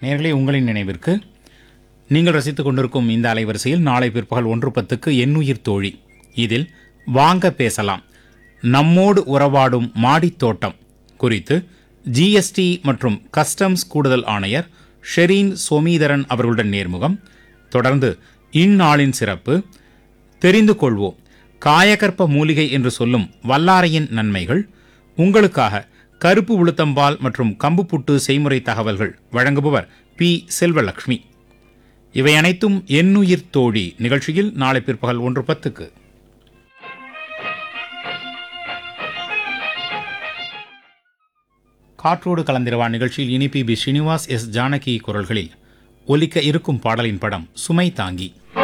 நேர்களே உங்களின் நினைவிற்கு நீங்கள் ரசித்துக் கொண்டிருக்கும் இந்த அலைவரிசையில் நாளை பிற்பகல் ஒன்று பத்துக்கு எண்ணுயிர் தோழி இதில் வாங்க பேசலாம் நம்மோடு உறவாடும் மாடித் தோட்டம் குறித்து ஜிஎஸ்டி மற்றும் கஸ்டம்ஸ் கூடுதல் ஆணையர் ஷெரீன் சோமீதரன் அவர்களுடன் நேர்முகம் தொடர்ந்து இந்நாளின் சிறப்பு தெரிந்து கொள்வோம் காயகற்ப மூலிகை என்று சொல்லும் வல்லாரையின் நன்மைகள் உங்களுக்காக கருப்பு உளுத்தம்பால் மற்றும் கம்பு புட்டு செய்முறை தகவல்கள் வழங்குபவர் பி செல்வலட்சுமி இவை அனைத்தும் எண்ணுயிர் தோழி நிகழ்ச்சியில் நாளை பிற்பகல் ஒன்று பத்துக்கு காற்றோடு கலந்திரவா நிகழ்ச்சியில் இனி P B Srinivas S Janaki குரல்களில் ஒலிக்க இருக்கும் பாடலின் படம் சுமை தாங்கி